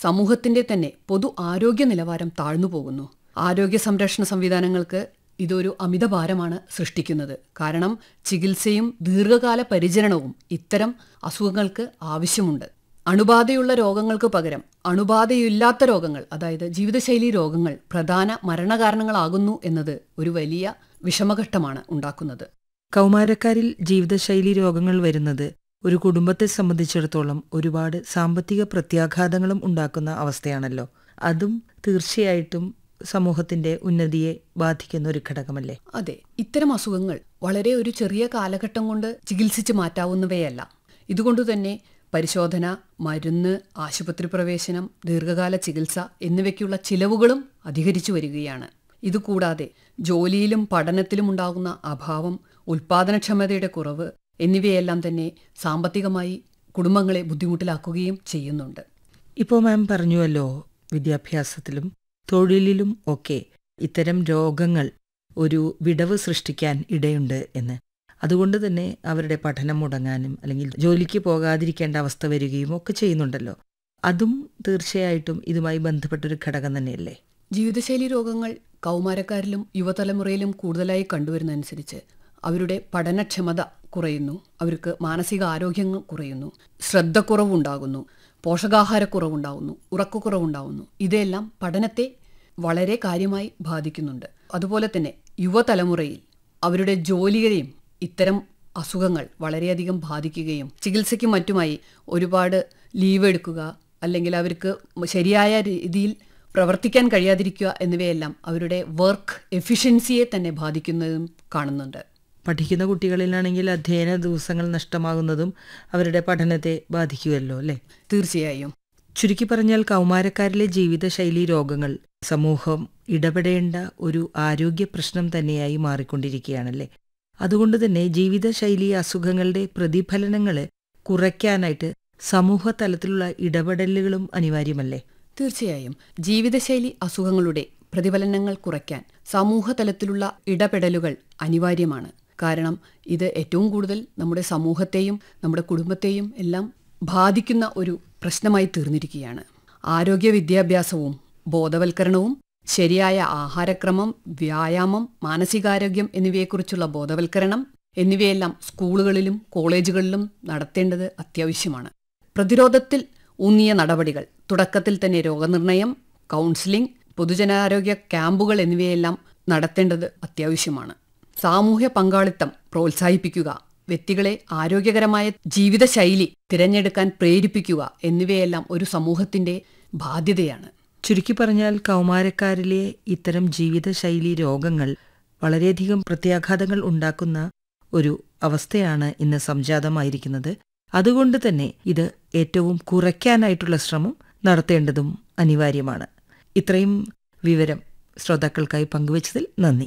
സമൂഹത്തിന്റെ തന്നെ പൊതു ആരോഗ്യ നിലവാരം താഴ്ന്നു പോകുന്നു ആരോഗ്യ സംരക്ഷണ സംവിധാനങ്ങൾക്ക് ഇതൊരു അമിതഭാരമാണ് സൃഷ്ടിക്കുന്നത് കാരണം ചികിത്സയും ദീർഘകാല പരിചരണവും ഇത്തരം അസുഖങ്ങൾക്ക് ആവശ്യമുണ്ട് അണുബാധയുള്ള രോഗങ്ങൾക്ക് പകരം അണുബാധയില്ലാത്ത രോഗങ്ങൾ അതായത് ജീവിതശൈലി രോഗങ്ങൾ പ്രധാന മരണകാരണങ്ങളാകുന്നു എന്നത് ഒരു വലിയ വിഷമഘട്ടമാണ് ഉണ്ടാക്കുന്നത് കൗമാരക്കാരിൽ ജീവിതശൈലി രോഗങ്ങൾ വരുന്നത് ഒരു കുടുംബത്തെ സംബന്ധിച്ചിടത്തോളം ഒരുപാട് സാമ്പത്തിക പ്രത്യാഘാതങ്ങളും ഉണ്ടാക്കുന്ന അവസ്ഥയാണല്ലോ അതും തീർച്ചയായിട്ടും സമൂഹത്തിന്റെ ഉന്നതിയെ ബാധിക്കുന്ന ഒരു ഘടകമല്ലേ അതെ ഇത്തരം അസുഖങ്ങൾ വളരെ ഒരു ചെറിയ കാലഘട്ടം കൊണ്ട് ചികിത്സിച്ച് മാറ്റാവുന്നവയല്ല ഇതുകൊണ്ട് തന്നെ പരിശോധന മരുന്ന് ആശുപത്രി പ്രവേശനം ദീർഘകാല ചികിത്സ എന്നിവയ്ക്കുള്ള ചിലവുകളും അധികരിച്ചു വരികയാണ് ഇതുകൂടാതെ ജോലിയിലും പഠനത്തിലും ഉണ്ടാകുന്ന അഭാവം ഉൽപാദനക്ഷമതയുടെ കുറവ് എന്നിവയെല്ലാം തന്നെ സാമ്പത്തികമായി കുടുംബങ്ങളെ ബുദ്ധിമുട്ടിലാക്കുകയും ചെയ്യുന്നുണ്ട് ഇപ്പോൾ മാം പറഞ്ഞുവല്ലോ വിദ്യാഭ്യാസത്തിലും തൊഴിലിലും ഒക്കെ ഇത്തരം രോഗങ്ങൾ ഒരു വിടവ് സൃഷ്ടിക്കാൻ ഇടയുണ്ട് എന്ന് അതുകൊണ്ട് തന്നെ അവരുടെ പഠനം മുടങ്ങാനും അല്ലെങ്കിൽ ജോലിക്ക് പോകാതിരിക്കേണ്ട അവസ്ഥ വരികയും ഒക്കെ ചെയ്യുന്നുണ്ടല്ലോ അതും തീർച്ചയായിട്ടും ഇതുമായി ബന്ധപ്പെട്ടൊരു ഘടകം തന്നെയല്ലേ ജീവിതശൈലി രോഗങ്ങൾ കൗമാരക്കാരിലും യുവതലമുറയിലും കൂടുതലായി കണ്ടുവരുന്നതനുസരിച്ച് അവരുടെ പഠനക്ഷമത കുറയുന്നു അവർക്ക് മാനസിക ആരോഗ്യം കുറയുന്നു ശ്രദ്ധക്കുറവുണ്ടാകുന്നു പോഷകാഹാരക്കുറവുണ്ടാകുന്നു ഉറക്കക്കുറവുണ്ടാകുന്നു ഇതെല്ലാം പഠനത്തെ വളരെ കാര്യമായി ബാധിക്കുന്നുണ്ട് അതുപോലെ തന്നെ യുവതലമുറയിൽ അവരുടെ ജോലിയെയും ഇത്തരം അസുഖങ്ങൾ വളരെയധികം ബാധിക്കുകയും ചികിത്സയ്ക്കും മറ്റുമായി ഒരുപാട് ലീവ് എടുക്കുക അല്ലെങ്കിൽ അവർക്ക് ശരിയായ രീതിയിൽ പ്രവർത്തിക്കാൻ കഴിയാതിരിക്കുക എന്നിവയെല്ലാം അവരുടെ വർക്ക് എഫിഷ്യൻസിയെ തന്നെ ബാധിക്കുന്നതും കാണുന്നുണ്ട് പഠിക്കുന്ന കുട്ടികളിലാണെങ്കിൽ അധ്യയന ദിവസങ്ങൾ നഷ്ടമാകുന്നതും അവരുടെ പഠനത്തെ ബാധിക്കുമല്ലോ അല്ലേ തീർച്ചയായും ചുരുക്കി പറഞ്ഞാൽ കൗമാരക്കാരിലെ ജീവിതശൈലി രോഗങ്ങൾ സമൂഹം ഇടപെടേണ്ട ഒരു ആരോഗ്യ പ്രശ്നം തന്നെയായി മാറിക്കൊണ്ടിരിക്കുകയാണല്ലേ അതുകൊണ്ട് തന്നെ ജീവിതശൈലി അസുഖങ്ങളുടെ പ്രതിഫലനങ്ങൾ കുറയ്ക്കാനായിട്ട് സമൂഹ തലത്തിലുള്ള ഇടപെടലുകളും അനിവാര്യമല്ലേ തീർച്ചയായും ജീവിതശൈലി അസുഖങ്ങളുടെ പ്രതിഫലനങ്ങൾ കുറയ്ക്കാൻ സമൂഹ തലത്തിലുള്ള ഇടപെടലുകൾ അനിവാര്യമാണ് കാരണം ഇത് ഏറ്റവും കൂടുതൽ നമ്മുടെ സമൂഹത്തെയും നമ്മുടെ കുടുംബത്തെയും എല്ലാം ബാധിക്കുന്ന ഒരു പ്രശ്നമായി തീർന്നിരിക്കുകയാണ് ആരോഗ്യ വിദ്യാഭ്യാസവും ബോധവൽക്കരണവും ശരിയായ ആഹാരക്രമം വ്യായാമം മാനസികാരോഗ്യം എന്നിവയെക്കുറിച്ചുള്ള ബോധവൽക്കരണം എന്നിവയെല്ലാം സ്കൂളുകളിലും കോളേജുകളിലും നടത്തേണ്ടത് അത്യാവശ്യമാണ് പ്രതിരോധത്തിൽ ഊന്നിയ നടപടികൾ തുടക്കത്തിൽ തന്നെ രോഗനിർണയം കൗൺസിലിംഗ് പൊതുജനാരോഗ്യ ക്യാമ്പുകൾ എന്നിവയെല്ലാം നടത്തേണ്ടത് അത്യാവശ്യമാണ് സാമൂഹ്യ പങ്കാളിത്തം പ്രോത്സാഹിപ്പിക്കുക വ്യക്തികളെ ആരോഗ്യകരമായ ജീവിതശൈലി തിരഞ്ഞെടുക്കാൻ പ്രേരിപ്പിക്കുക എന്നിവയെല്ലാം ഒരു സമൂഹത്തിന്റെ ബാധ്യതയാണ് ചുരുക്കി പറഞ്ഞാൽ കൗമാരക്കാരിലെ ഇത്തരം ജീവിതശൈലി രോഗങ്ങൾ വളരെയധികം പ്രത്യാഘാതങ്ങൾ ഉണ്ടാക്കുന്ന ഒരു അവസ്ഥയാണ് ഇന്ന് സംജാതമായിരിക്കുന്നത് അതുകൊണ്ട് തന്നെ ഇത് ഏറ്റവും കുറയ്ക്കാനായിട്ടുള്ള ശ്രമം നടത്തേണ്ടതും അനിവാര്യമാണ് ഇത്രയും വിവരം ശ്രോതാക്കൾക്കായി പങ്കുവച്ചതിൽ നന്ദി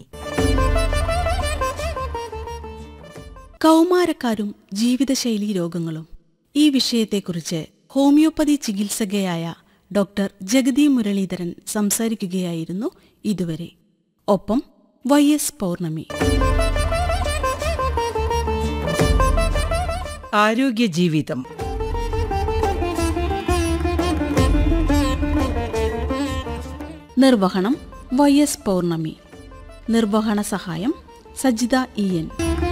കൗമാരക്കാരും ജീവിതശൈലി രോഗങ്ങളും ഈ വിഷയത്തെക്കുറിച്ച് ഹോമിയോപ്പതി ചികിത്സകയായ ഡോക്ടർ ജഗതി മുരളീധരൻ സംസാരിക്കുകയായിരുന്നു ഇതുവരെ ഒപ്പം വൈ എസ് പൗർണമി ആരോഗ്യ ജീവിതം നിർവഹണം വൈ എസ് പൗർണമി നിർവഹണ സഹായം Sajitha E N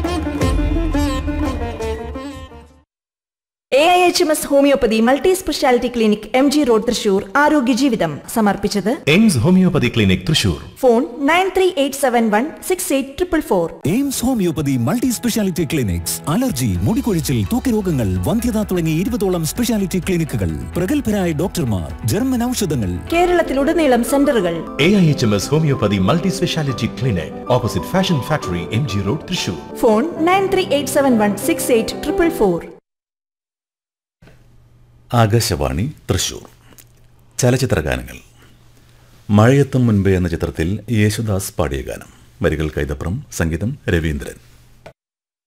A I H M S homeopathy multi speciality clinic M G road Thrissur ആരോഗ്യ ജീവിതം സമർപ്പിച്ചത് AIMS homeopathy clinic Thrissur phone nine three eight seven one six eight triple four AIMS homeopathy multi speciality clinics allergy മുടികൊഴിച്ചിൽ തൂക്കരോഗങ്ങൾ വന്ധ്യത തുടങ്ങി ഇരുപതോളം speciality ക്ലിനിക്കുകൾ പ്രഗത്ഭരായ ഡോക്ടർമാർ ജർമ്മൻ ഔഷധങ്ങൾ കേരളത്തിലുടനീളം സെന്ററുകൾ A I H M S homeopathy multi speciality clinic opposite fashion factory M G road Thrissur phone nine three eight seven one six eight triple four Akashvani Thrissur ചലച്ചിത്രഗാനങ്ങൾ മഴയെത്തും മുൻപേ എന്ന ചിത്രത്തിൽ യേശുദാസ് പാടിയ ഗാനം വരികൾ കൈതപ്രം സംഗീതം രവീന്ദ്രൻ